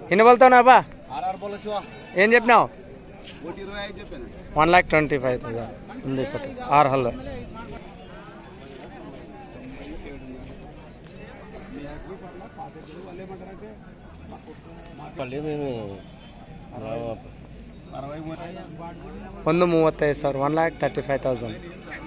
ఎన్ని వెళ్తావునా బా ఆర్ఆర్ బోల శివ ఏం చెప్పినావు ఒకటి ఇరవై ఐదు చెప్పాను one lakh twenty five thousand ఉంది ఇప్పటి ఆరు హల్లో ಒಂದು ಮೂವತ್ತೈದು ಸಾವಿರ one lakh thirty five thousand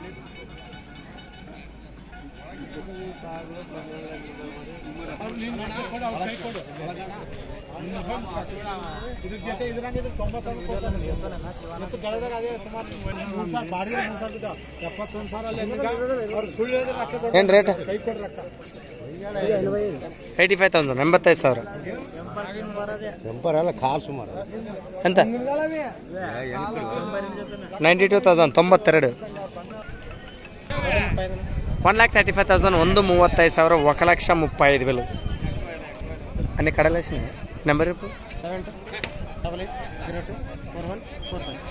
ಏನು ರೇಟ್ ಏಯ್ಟಿ ಫೈವ್ ತೌಸಂಡ್ ಎಂಬತ್ತೈದು ಸಾವಿರ ಎಂಪರಲ್ಲ ಕಾಲ್ ಸುಮಾರು ಎಂತ ನೈಂಟಿ ಟೂ ತೌಸಂಡ್ ತೊಂಬತ್ತೆರಡು one lakh thirty five thousand వంద మూవత్తైదు సవర ఒక లక్ష ముప్పై ఐదు వేలు అన్ని కడలేసినాయి నెంబర్ ఇప్పుడు seven two double eight zero two four one four five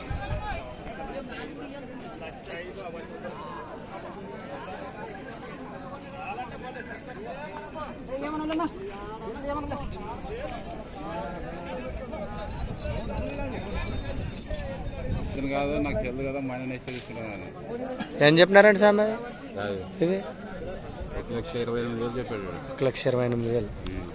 ఇతను కాదు నాకు తెలియదు కదా మన నెక్స్ట్ తీసుకున్నాను ఏం చెప్పినారండి సామె కాదు ఇది ఒక లక్ష ఇరవై ఎనిమిది వేలు చెప్పాడు వాడు. ఒక లక్ష ఇరవై ఎనిమిది వేలు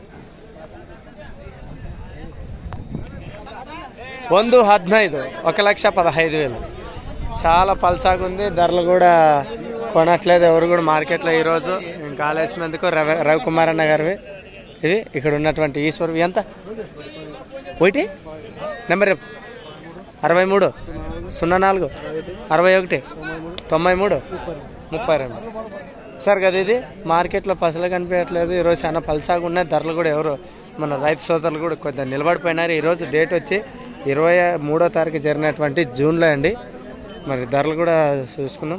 ಒಂದು ಹದಿನೈದು ఒక లక్ష పదహైదు వేలు చాలా పల్సాగా ఉంది ధరలు కూడా కొనట్లేదు ఎవరు కూడా మార్కెట్లో ఈరోజు ఇంకా ఆలస్యమందుకు రవి రవికుమార్ అన్న గారివి ఇది ఇక్కడ ఉన్నటువంటి ఈశ్వర్ ఎంత ఒకటి నెంబర్ చెప్పు అరవై మూడు సున్నా నాలుగు అరవై ఒకటి తొంభై మూడు ముప్పై రెండు సార్ కదా ఇది మార్కెట్లో పసలు కనిపించట్లేదు ఈరోజు చాలా పల్సాగా ఉన్నాయి ధరలు కూడా ఎవరు మన రైతు సోదరులు కూడా కొద్దిగా నిలబడిపోయినారు ఈరోజు డేట్ వచ్చి ఇరవై మూడో తారీఖు జరిగినటువంటి జూన్లో అండి మరి ధరలు కూడా చూసుకుందాం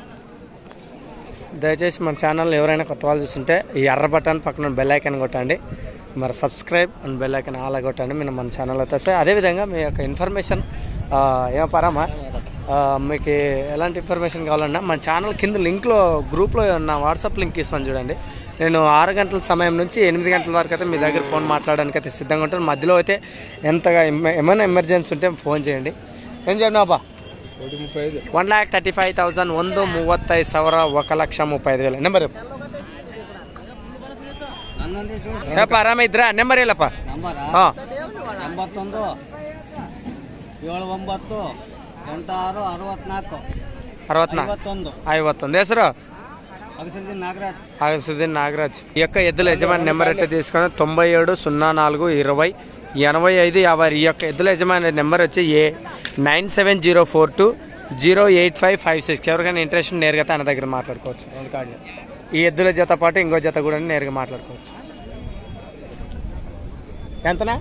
దయచేసి మన ఛానల్ ఎవరైనా కొత్త వాళ్ళు చూస్తుంటే ఈ ఎర్ర బటన్ పక్కన బెల్ ఐకాన్ కొట్టండి మరి సబ్స్క్రైబ్ అండ్ బెల్ ఐకాన్ ఆలా కొట్టండి మీరు మన ఛానల్ అయితే వస్తాయి అదేవిధంగా మీ యొక్క ఇన్ఫర్మేషన్ ఏం పరామా ఆ, మీకు ఎలాంటి ఇన్ఫర్మేషన్ కావాలన్నా మన ఛానల్ కింద లింక్లో గ్రూప్లో నా వాట్సాప్ లింక్ ఇస్తాను చూడండి నేను ఆరు గంటల సమయం నుంచి ఎనిమిది గంటల వరకు అయితే మీ దగ్గర ఫోన్ మాట్లాడడానికి అయితే సిద్ధంగా ఉంటాను మధ్యలో అయితే ఎంతగా ఎమ- ఏమైనా ఎమర్జెన్సీ ఉంటే ఫోన్ చేయండి ఏం చేయండి అబ్బా ఒకటి ముప్పై ఐదు one lakh thirty five thousand ಒಂದು ಮೂವತ್ತೈದು ಸಾವಿರ ఒక ಲಕ್ಷ ముప్పై ఐదు వేలు నెంబర్ ಹೇಳಪ್ಪ ಆರಾಮ ಇದ್ರಾ ನೆಂಬರ್ ಹೇಳಪ್ಪ ನಂಬರ ಹಾ ಎಂಬತ್ತೊಂದು ಏಳು ಒಂಬತ್ತು ಎಂಟು ಆರು ಅರವತ್ನಾಲ್ಕು అరవత్నాలుగు ಐವತ್ತೊಂದು ఐవత్తొంది ಹೆಸರು అగసిద్ది నాగరాజ్ ఆగసుద్దీన్ నాగరాజ్ ఈ యొక్క ఎద్దుల యజమాని నెంబర్ అయితే తీసుకొని తొంభై ఏడు సున్నా నాలుగు ఇరవై ఎనభై ఐదు యాభై ఈ యొక్క ఎద్దుల యజమాని నెంబర్ వచ్చి ఏ nine seven zero four two zero eight five five six ఎవరికైనా ఇంట్రెస్ట్ నేరుగా తన దగ్గర మాట్లాడుకోవచ్చు ఈ ఎద్దుల జత పాటు ఇంకో జత కూడా నేరుగా మాట్లాడుకోవచ్చు ఎంతనా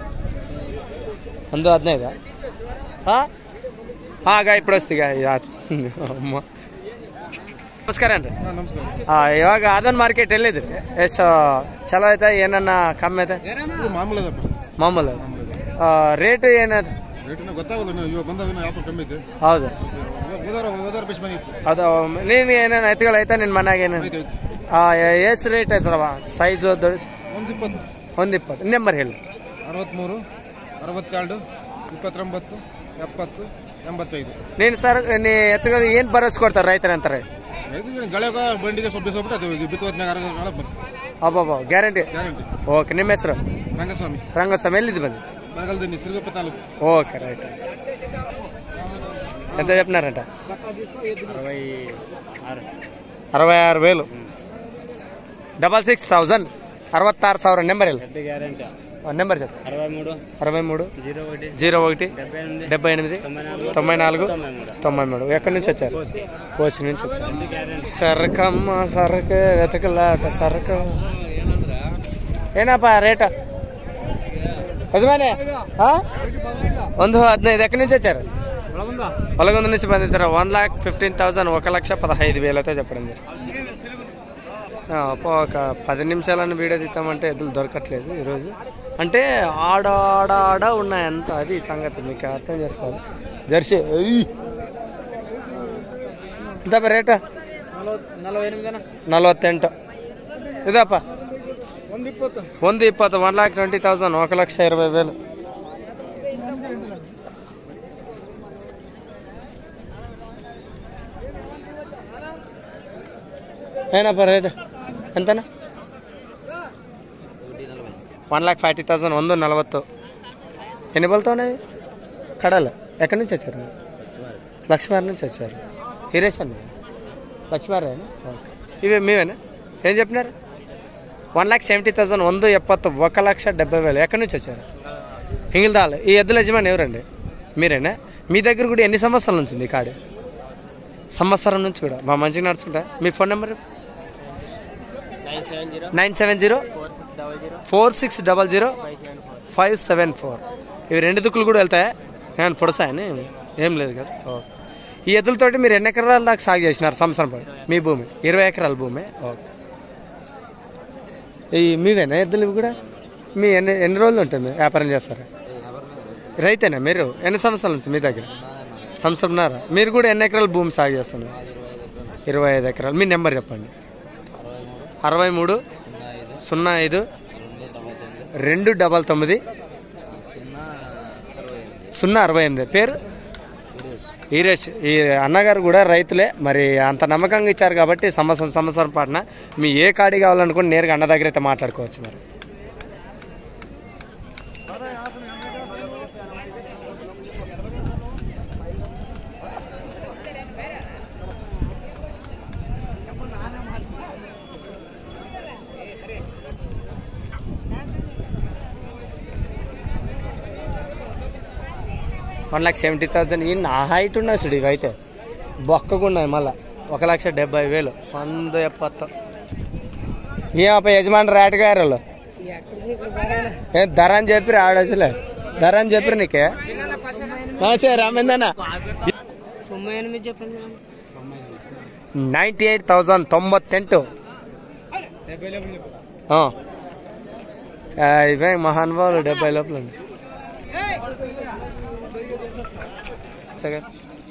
ಒಂದು ಹದಿನೈದಾ ಹಾಂ ಹಾಂ ಗಾಯ ఇప్పుడు వస్తుంది ಗಾಯ ಅಮ್ಮ ನಮಸ್ಕಾರ ರೀ ಹಾಂ ಇವಾಗ ಅದನ್ ಮಾರ್ಕೆಟ್ ಎಲ್ಲಿದ್ರಿ ಎಷ್ಟು ಚಲೋ ಐತೆ ಏನನ್ನ ಕಮ್ಮಿ ಐತೆ ಮಾಮೂಲು ಅದಪ್ಪ ಮಾಮೂಲು ರೇಟ್ ಏನದು ರೇಟಿನ ಗೊತ್ತಾಗಲ್ಲ ನೀವು ಇವಾಗ ಬಂದಾಗ ವ್ಯಾಪಾರ ಕಮ್ಮಿ ಐತೆ ಹೌದು ಹೋದಾರ ಹೋದಾರ ಬೆಸ್ಟ್ ಬಂದಿತ್ತು ಅದು ನೀನು ಏನೇನು ಎತ್ತುಗಳು ಐತೆ ನಿನ್ನ ಮನ್ಯಾಗ ಏನೇನು ಐತೆ ಐತೆ ಹಾಂ ಎಷ್ಟು ರೇಟ್ ಐತರವ ಸೈಜು ದೊಡ್ಡ ಒಂದು ಇಪ್ಪತ್ತು ಒಂದು ಇಪ್ಪತ್ತು ನಂಬರ್ ಹೇಳಿ ಅರವತ್ತ್ಮೂರು ಅರವತ್ತೆರಡು ಇಪ್ಪತ್ತೊಂಬತ್ತು ಎಪ್ಪತ್ತು ಎಂಬತ್ತೈದು ನೀನು ಸರ್ ನೀ ಎತ್ತುಗಳು ಏನು ಭರೋಸೆ ಕೊಡ್ತಾರೆ ರೈತರ ಅಂತಾರೆ ಇದು ಗಳಗ ಬಂಡಿಗೆ ಸ್ವಲ್ಪ ಬಿಸೋಬಿಟ್ಟು ಅದು ಬಿತ್ತುವತ್ನಾಗ ಅರಗ ಬಂತು ಅಬ್ಬಬ್ಬ ಗ್ಯಾರಂಟಿ ಗ್ಯಾರಂಟಿ ಓಕೆ ನಿಮ್ಮ ಹೆಸರು ರಂಗಸ್ವಾಮಿ ರಂಗಸ್ವಾಮಿ ಎಲ್ಲಿದ್ದು ಬಂದು ಬರಗಲ್ದಿನಿ ಸಿರುಗಪ್ಪ ತಾಲೂಕು ఓకే రైట్ ఎంత చెప్పినారంట అరవై ఆరు అరవై ఆరు వేలు డబల్ సిక్స్ థౌజండ్ అరవತ್ತಾರು ಸಾವಿರ నెంబర్ ಹೇಳಿ గ్యారంటీ నెంబర్ చెప్పు అరవై మూడు అరవై మూడు జీరో ఒకటి జీరో ఒకటి డెబ్బై ఎనిమిది డెబ్బై ఎనిమిది తొంభై నాలుగు తొంభై నాలుగు తొంభై మూడు తొంభై మూడు ఎక్కడి నుంచి వచ్చారు కోసి నుంచి వచ్చారు గ్యారంటీ సరకమ్మ సరకు వెతకలాట సరకు ಏನಪ್ಪ ರೇಟ್ ಯಜಮಾನೆ ಹಾ ಒಂದು ಹದಿನೈದು ఎక్కడి నుంచి వచ్చారు పొలగొంద నుంచి ಬಂದಿದ್ದಾರೆ వన్ ల్యాక్ ఫిఫ్టీన్ థౌసండ్ ఒక లక్ష పదహైదు వేలతో చెప్పడం జరిగింది ఆ, పో- ఒక పది నిమిషాలను వీడియో తీద్దామంటే ఎద్దులు దొరకట్లేదు ఈరోజు అంటే ఆడ ఆడ ఆడ ఉన్నాయి అంత అది సంగతి మీకు అర్థం చేసుకోవాలి జెర్సీ ఎయ్. ఎంత రేట్ నలభై ఎనిమిది ನಲವತ್ತೆಂಟು ಇದಪ್ಪ ಒಂದು ಇಪ್ಪತ್ತು ಒನ್ ಲ್ಯಾಕ್ ಟ್ವೆಂಟಿ ತೌಸಂಡ್ ఒక లక్ష ఇరవై వేలు ಏನಪ್ಪ ರೇಟ್ ಎಂತನ వన్ ల్యాక్ ఫార్టీ థౌసండ్ వంద నలవత్తు ఎన్ని బలతో ఉన్నాయి కడలు ఎక్కడి నుంచి వచ్చారు మీరు లక్ష్మీవారి నుంచి వచ్చారు హీరేష్ అండి లక్ష్మీవారేనా ఓకే ఇవే మీవేనా ఏం చెప్పినారు వన్ ల్యాక్ సెవెంటీ థౌసండ్ వంద ఎప్పత్తు ఒక లక్ష డెబ్బై వేలు ఎక్కడి నుంచి వచ్చారు ఇంగిల్దాల్ ఈ ఎద్దుల యజమాని ఎవరండి మీరేనా మీ దగ్గర కూడా ఎన్ని సంవత్సరాల నుంచి ఉంది ఈ కాడి సంవత్సరం నుంచి కూడా మా మంచిగా నడుచుకుంటా మీ phone number nine seven zero four six double zero five seven four ఇవి రెండు దుక్కులు కూడా వెళ్తాయా ఏమైనా పొడసాయని ఏం లేదు కదా ఓకే ఈ ఎద్దులతోటి మీరు ఎన్ని ఎకరాల దాకా సాగు చేసినారు సంవత్సరం పాటు మీ భూమి ఇరవై ఎకరాల భూమి ఓకే ఈ మీవేనా ఎద్దులు ఇవి కూడా మీ ఎన్ని ఎన్ని రోజులు ఉంటుంది వ్యాపారం చేస్తారా రైతేనా మీరు ఎన్ని సంవత్సరాల నుంచి మీ దగ్గర సంవత్సరంన్నర మీరు కూడా ఎన్ని ఎకరాల భూమి సాగు చేస్తున్నారు ఇరవై ఐదు ఎకరాలు మీ నెంబర్ చెప్పండి అరవై మూడు సున్నా ఐదు రెండు డబల్ తొమ్మిది సున్నా అరవై ఎనిమిది పేరు ఈరేష్ ఈ అన్నగారు కూడా రైతులే మరి అంత నమ్మకంగా ఇచ్చారు కాబట్టి సంవత్సరం సంవత్సరం పాటున మీ ఏ కాడి కావాలనుకుని నేరుగా అన్న దగ్గర అయితే మాట్లాడుకోవచ్చు మరి వన్ లాక్ సెవెంటీ థౌసండ్ ఈ నా హైట్ ఉన్నాయి చూడు ఇవి అయితే బొక్కగా ఉన్నాయి మళ్ళా ఒక లక్ష డెబ్బై వేలు వంద ఎప్పత్తు ఏమప్ప యజమాని రేట్ గారు వాళ్ళు ఏ ధర అని చెప్పి ఆడొచ్చులే ధర అని చెప్పి నీకే నమస్తే రామేందన్న తొంభై ఎనిమిది చెప్పండి నైంటీ ఎయిట్ థౌసండ్ తొంభత్తెంಟು ఆ. ఆ, ఇవే మహానుభావులు డెబ్బై లోపల ఉంది. చగా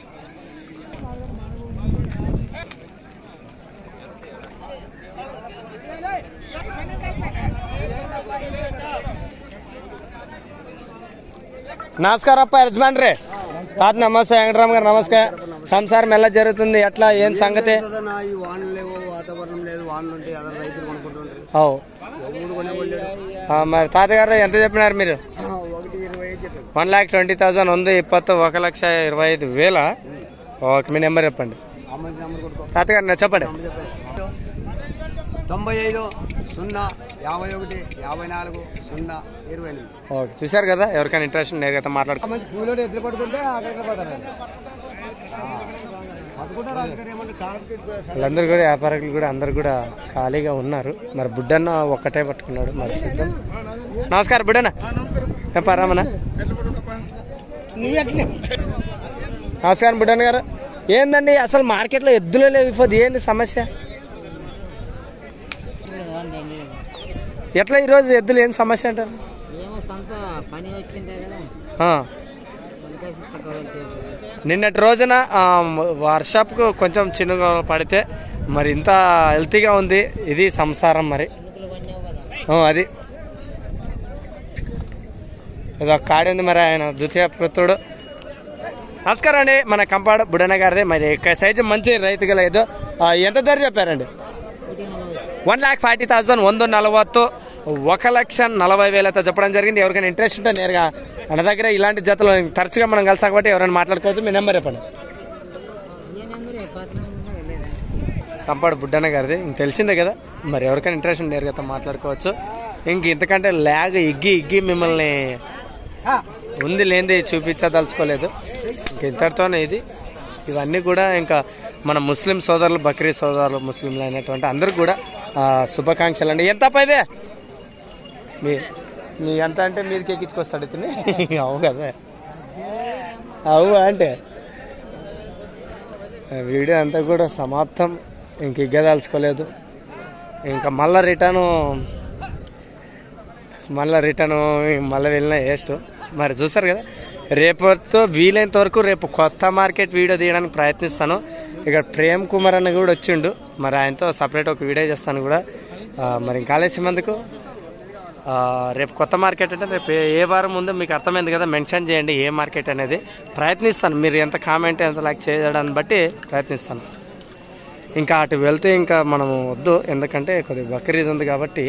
నమస్కారం అప్ప యజమాన్రే తాత నమస్తే వెంకటరామ్ గారు నమస్తే సంసారం ఎలా జరుగుతుంది ఎట్లా ఏం సంగతి ఏదైనా ఈ వానలు లేవు వాతావరణం లేదు వానలు ఉంటాయి అందరు రైతులు కొనుక్కుంటుంటారు అవు ఎవరు కొనేవాళ్ళు ఆ, మరి తాతగారు ఎంత చెప్పినారు మీరు ఒకటి ఇరవై ఐదు చెప్పారు వన్ ల్యాక్ ట్వంటీ థౌసండ్ ఉంది ఇప్పత్తు ఒక లక్ష ఇరవై ఐదు వేల ఓకే మీ నెంబర్ చెప్పండి అమ్మాయి నెంబర్ కొట్టుకో తాతగారు నా చెప్పండి తొంభై ఐదు సున్నా యాభై ఒకటి యాభై నాలుగు సున్నా ఇరవై ఎనిమిది ఓకే చూశారు కదా ఎవరికైనా ఇంట్రెస్ట్ నేరుగా మాట్లాడుకో మంచి కూలోడు ఎద్దులు పట్టుకుంటే అక్కడ పోతారు పట్టుకుంటారు అందుకని ఏమన్నా చాలా వాళ్ళందరూ కూడా వ్యాపారకులు కూడా అందరు కూడా ఖాళీగా ఉన్నారు మరి బుడ్డన్న ఒక్కటే పట్టుకున్నాడు మరి చూద్దాం నమస్కారం బుడ్డన్న ఏ పరామనా నమస్కారం బుడ్డన్న గారు ఏందండి అసలు మార్కెట్లో ఎద్దులే లేవు ఇప్పుడు ఏంది సమస్య ఎట్లా ఈరోజు ఎద్దులు ఏం సమస్య అంటారు ఏమో సొంత పని వచ్చిందే కదా ఆ. అందుకోసం తక్కువ వెళ్తే నిన్నటి రోజున ఆ, వర్షాప్కు కొంచెం చిన్నగా పడితే మరి ఇంత హెల్తీగా ఉంది ఇది సంసారం మరి ఆ, అది ఇది ఒక కాడి ఉంది మరి ఆయన ద్వితీయ పుత్రుడు నమస్కారం అండి మన కంపాడు బుడన్న గారిది మరి ఇక సైజు మంచి రైతు గల ఏదో ఆ, ఎంత ధర చెప్పారండి వన్ ల్యాక్ ఫార్టీ థౌసండ్ వంద నలవత్తు ఒక లక్ష నలభై వేలతో చెప్పడం జరిగింది ఎవరికైనా ఇంట్రెస్ట్ ఉంటే నేరుగా మన దగ్గర ఇలాంటి జతలు తరచుగా మనం కలిసాం కాబట్టి ఎవరైనా మాట్లాడుకోవచ్చు మీ నెంబర్ చెప్పండి ఏ నెంబర్ పద్నాలుగు లేదా కంపాడు బుడ్డన్న గారిది ఇంక తెలిసిందే కదా మరి ఎవరికైనా ఇంట్రెస్ట్ ఉంటే నేరుగా మాట్లాడుకోవచ్చు ఇంక ఇంతకంటే ల్యాగ్ ఇగ్గి ఇగ్గి మిమ్మల్ని ఉంది లేనిది చూపించదలుచుకోలేదు ఇంక ఇంతటితోనే ఇది ఇవన్నీ కూడా ఇంకా మన ముస్లిం సోదరులు బక్రీ సోదరులు ముస్లింలు అయినటువంటి అందరికి కూడా ఆ, శుభాకాంక్షలు అండి ఎంత పైదే మీ మీ ఎంత అంటే మీదకి ఎక్కించుకొస్తాడు తిని అవు కదా అవు అంటే వీడియో అంతా కూడా సమాప్తం ఇంక ఇగ్గదలుచుకోలేదు ఇంకా మళ్ళీ రిటర్ను మళ్ళీ రిటర్న్ మళ్ళీ వెళ్ళిన వేస్ట్ మరి చూస్తారు కదా రేపటితో వీలైనంత వరకు రేపు కొత్త మార్కెట్ వీడియో తీయడానికి ప్రయత్నిస్తాను ఇక్కడ ప్రేమ్ కుమార్ అన్న కూడా వచ్చిండు మరి ఆయనతో సపరేట్ ఒక వీడియో చేస్తాను కూడా ఆ, మరి ఇంకా ఆలస్యం ఎందుకు ఆ, రేపు కొత్త మార్కెట్ అంటే రేపు ఏ- ఏ వారం ఉందో మీకు అర్థమైంది కదా మెన్షన్ చేయండి ఏ మార్కెట్ అనేది ప్రయత్నిస్తాను మీరు ఎంత కామెంట్ ఎంత లైక్ చేయడాన్ని బట్టి ప్రయత్నిస్తాను ఇంకా అటు వెళ్తే ఇంకా మనం వద్దు ఎందుకంటే కొద్దిగా బక్రీద్ ఉంది కాబట్టి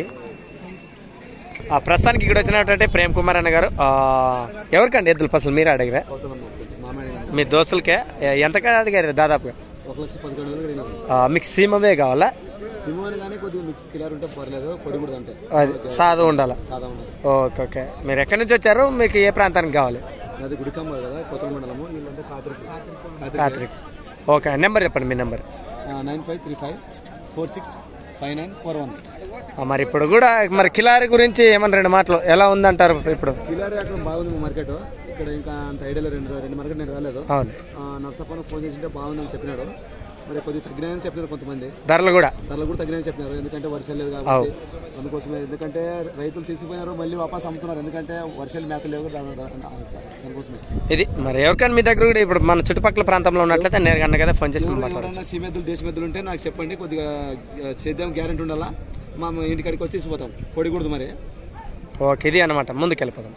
ఆ ప్రస్తుతానికి ఇక్కడ వచ్చినటువంటి ప్రేమ్ కుమార్ అన్న గారు ఆ, ఎవరికండి ఎద్దులు అసలు మీరు అడిగిరా మీ దోస్తులకే ఎ- ఎంతగా అడిగారు దాదాపుగా ఒక లక్ష పదకొండు వేలు అడిగినాం ఆ, మీకు సీమవే కావాలా సిమోని కానీ కొద్దిగా మిక్స్ కిలర్ ఉంటే పర్లేదు పొడి కూడా అంతే అది సాదు ఉండాలా సాదా ఉండదు ఓకే ఓకే మీరు ఎక్కడి నుంచి వచ్చారు మీకు ఏ ప్రాంతానికి కావాలి అది గుడికమ్మ కదా కొత్త మండలము వీళ్ళంతా కాతిరి రాత్రికి ఓకే నెంబర్ చెప్పండి మీ number nine five three five four six five nine four one ఆ, మరి ఇప్పుడు కూడా మరి కిలారి గురించి ఏమన్నా రెండు మాటలు ఎలా ఉందంటారు ఇప్పుడు కిలర్ అక్కడ బాగుంది మా మార్కెట్ ఇక్కడ ఇంకా అంత ఐడియాలో రెండు రెండు మార్కెట్ నేను రాలేదు అవును నర్సప్పని ఫోన్ చేసింటే బాగుందని చెప్పినాడు మరి కొద్దిగా తగ్గినాయని చెప్పినారు కొంతమంది ధరలు కూడా ధరలు కూడా తగ్గినాయని చెప్పినారు ఎందుకంటే వర్షాలు లేదు కాబట్టి అందుకోసమే ఎందుకంటే రైతులు తీసుకుపోయినారు మళ్ళీ వాపస్ అమ్ముతున్నారు ఎందుకంటే వర్షాలు మేతలు లేవు దాని- దాని- దానికోసమే ఇది మరి ఎవరికైనా మీ దగ్గర కూడా ఇప్పుడు మన చుట్టుపక్కల ప్రాంతంలో ఉన్నట్లయితే నేరుగా అన్న కదా ఫోన్ చేసి మాట్లాడచ్చు ఎవరైనా సీమెద్దులు దేశమెద్దులు ఉంటే నాకు చెప్పండి కొద్దిగా ఆ, చేద్దాం గ్యారెంటీ ఉండాలా మా ఇంటికాడికి వచ్చి తీసుకుపోతాం పొడికూడదు మరి ఓకే ఇది అనమాట ముందుకు వెళ్ళిపోదాం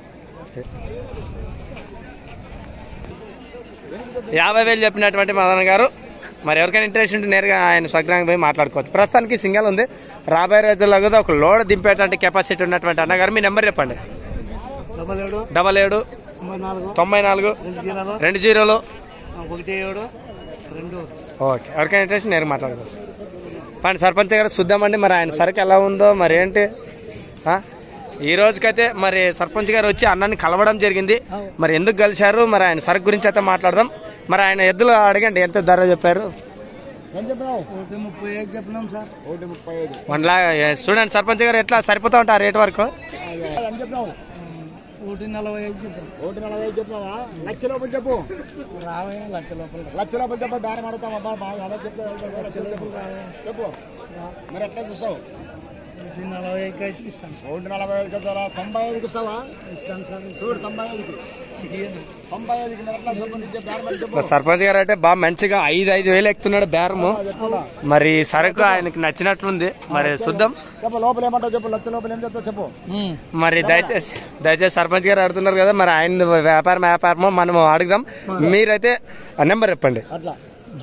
యాభై వేలు చెప్పినటువంటి మదన్ గారు మరి ఎవరికైనా ఇంట్రెస్ట్ ఉంటే నేరుగా ఆయన స్వగ్రానికి పోయి మాట్లాడుకోవచ్చు ప్రస్తుతానికి సింగల్ ఉంది రాబోయే రోజుల్లో కూడా ఒక లోడ్ దింపేటువంటి కెపాసిటీ ఉన్నటువంటి అన్నగారు మీ నెంబర్ చెప్పండి డబల్ ఏడు డబల్ ఏడు తొంభై నాలుగు తొంభై నాలుగు రెండు జీరాలు రెండు జీరోలు ఒకటి ఏడు రెండు ఓకే ఎవరికైనా ఇంట్రెస్ట్ నేరుగా మాట్లాడుకోవచ్చు పండి సర్పంచ్ గారు చూద్దామండి మరి ఆయన సరుకు ఎలా ఉందో మరి ఏంటి ఆ? ఈ రోజుకైతే మరి సర్పంచ్ గారు వచ్చి అన్నాన్ని కలవడం జరిగింది మరి ఎందుకు కలిశారు మరి ఆయన సరుకు గురించి అయితే మాట్లాడదాం మరి ఆయన ఎద్దులు అడగండి ఎంత ధర చెప్పారు ఏం చెప్పినావు ఒకటి ముప్పై ఐదు చెప్పినాం సార్ ఒకటి ముప్పై ఐదు వన్ లా చూడండి సర్పంచ్ గారు ఎట్లా సరిపోతా ఉంటా రేట్ వరకు ఏం చెప్పినావు ఒకటి నలభై ఐదు చెప్పు ఒకటి నలభై ఐదు చెప్పినావా లక్ష లోపల చెప్పు రావే లక్ష లోపల లక్ష లోపల చెప్పు బేరం ఆడతాం అబ్బా బాగా అలా చెప్తే లక్ష లోపల రావే చెప్పు మరి ఎట్లా చూస్తావు ఒకటి నలభై ఐదుకి అయితే ఇస్తాను ఒకటి నలభై ఐదుకి ఇస్తారా తొంభై ఐదుకి ఇస్తావా ఇస్తాను సార్ చూడు తొంభై ఐదుకి తొంభై ఐదుకి మరి ఎట్లా చెప్పు నీకు బేరం ఆడి చెప్పు సర్పంచ్ గారు అయితే బాగా మంచిగా ఐదు ఐదు వేలు ఎక్కుతున్నాడు బేరము మరి సరుకు ఆయనకి నచ్చినట్లుంది మరి చూద్దాం చెప్పు లోపల ఏమంటావు చెప్పు లక్ష లోపల ఏం చెప్తావు చెప్పు మరి దయచేసి దయచేసి సర్పంచ్ గారు అడుగుతున్నారు కదా మరి ఆయన వ్యాపారం వ్యాపారమో మనం అడుగుదాం మీరైతే ఆ నెంబర్ చెప్పండి అట్లా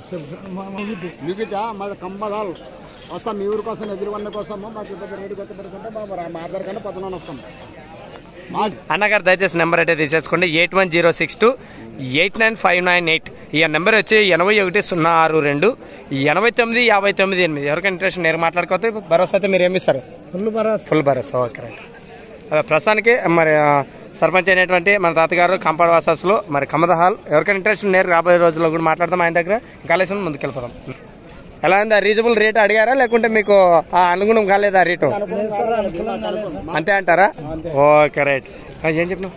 మిగతా మాది కంబదాలు వస్తాం మీ ఊరి కోసం ఎదురువన్న కోసం మాకు పెద్ద రేటు కొత్త పెడుతుంటే మా మా ఆధార్ కార్డు పద్నాలుగు వస్తాం అన్నగారు దయచేసి నెంబర్ అయితే తీసేసుకోండి eight one zero six two eight nine five nine eight ఈ నెంబర్ వచ్చి ఎనభై ఒకటి సున్నా ఆరు రెండు ఎనభై తొమ్మిది యాభై తొమ్మిది ఎనిమిది ఎవరికైనా ఇంట్రెస్ట్ నేను మాట్లాడుకోతే భరోసా అయితే మీరు ఏమి ఇస్తారు ఫుల్ భరోసా ఫుల్ భరోసా ఓకే రైట్ అదే ప్రస్తుతానికి మరి ఆ, సర్పంచ్ అయినటువంటి మన తాతగారు కంపాడ్ వాసస్లో మరి కమద హాల్ ఎవరికైనా ఇంట్రెస్ట్ నేరు రాబోయే రోజుల్లో కూడా మాట్లాడదాం ఆయన దగ్గర కాలేసం ముందుకు వెళ్ళిపోదాం ఎలా ఉంది రీజనబుల్ రేట్ అడిగారా లేకుంటే మీకు ఆ అనుగుణం కాలేదా రేటు అంతే అంటారా ఓకే రైట్ ఆ, ఏం చెప్పినావు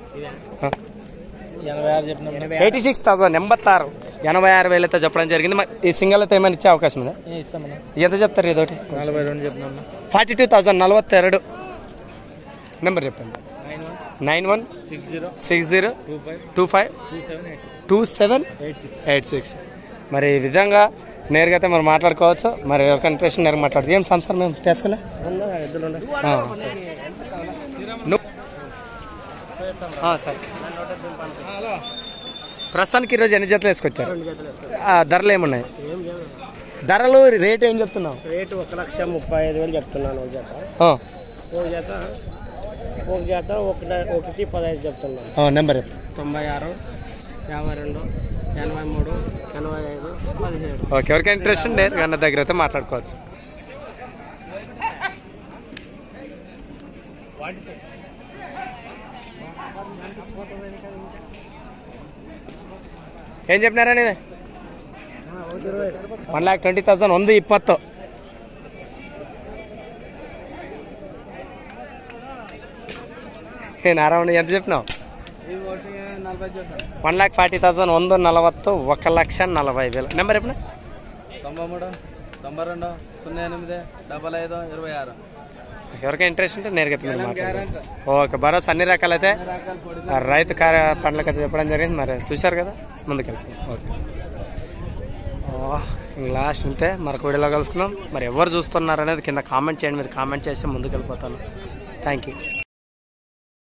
ఎయిటీ సిక్స్ థౌసండ్ ఎంబత్తారు ఎనభై ఆరు వేలతో చెప్పడం జరిగింది మరి ఈ సింగల్ అయితే ఏమైనా ఇచ్చే అవకాశం ఉందా ఎంత చెప్తారు ఇదొకటి నలభై రెండు చెప్పినా ఫార్టీ టూ థౌసండ్ నలభై ಎರಡು నెంబర్ చెప్పండి nine one six zero six zero two five two five two seven eight two seven eight six eight six మరి ఈ విధంగా నేరుగా అయితే మనం మాట్లాడుకోవచ్చు మరి ఎవరికైనా ఇంట్రెస్ట్ నేరుగా మాట్లాడుతుంది ఏం సంసారం మేము తీసుకోలే ఆ. ను- ఆ, సరే ప్రస్తుతానికి ఈరోజు ఎన్ని జతలు వేసుకొచ్చారు ఆ, ధరలు ఏమున్నాయి ధరలు రేట్ ఏం చెప్తున్నావు రేటు ఒక లక్ష ముప్పై ఐదు వేలు చెప్తున్నాను ఒక జత ఆ, ఒక జత ఒక జత ఒకటి ఒకటి పదహైదు చెప్తున్నాను ఆ, నెంబర్ చెప్పు తొంభై ఆరు యాభై రెండు ఎనభై మూడు ఎనభై ఐదు పదిహేడు ఓకే ఎవరికైనా ఇంట్రెస్ట్ ఉంటే అన్న దగ్గర అయితే మాట్లాడుకోవచ్చు ಏನ್ చెప్పినారా ನೀವು ಒನ್ ಲ್ಯಾಕ್ ಟ್ವೆಂಟಿ ತೌಸಂಡ್ ಒಂದು ಇಪ್ಪತ್ತು ಏನು ಆರಾಮ ఎంత చెప్పినావు వన్ ల్యాక్ ఫార్టీ థౌసండ్ ಒಂದು నలవತ್ತು ఒక లక్ష నలభై వేలు నెంబర్ చెప్పిన తొంభై మూడు తొంభై రెండు సున్నా ఎనిమిది డబల్ ఐదు ఇరవై ఆరు ఎవరికైనా ఇంట్రెస్ట్ ఉంటే నేరుగా మీరు మాట్లాడవచ్చు ఓకే భరోసా అన్ని రకాలైతే ఆ రైతు కార్య పండ్లకైతే చెప్పడం జరిగింది మరి చూశారు కదా ముందుకెళ్ళి ఓకే ఇంక లాస్ట్ అంతే మరొక వీడియోలో కలుసుకుందాం మరి ఎవరు చూస్తున్నారు అనేది కింద కామెంట్ చేయండి మీరు కామెంట్ చేసి ముందుకు వెళ్ళిపోతాను థ్యాంక్ యూ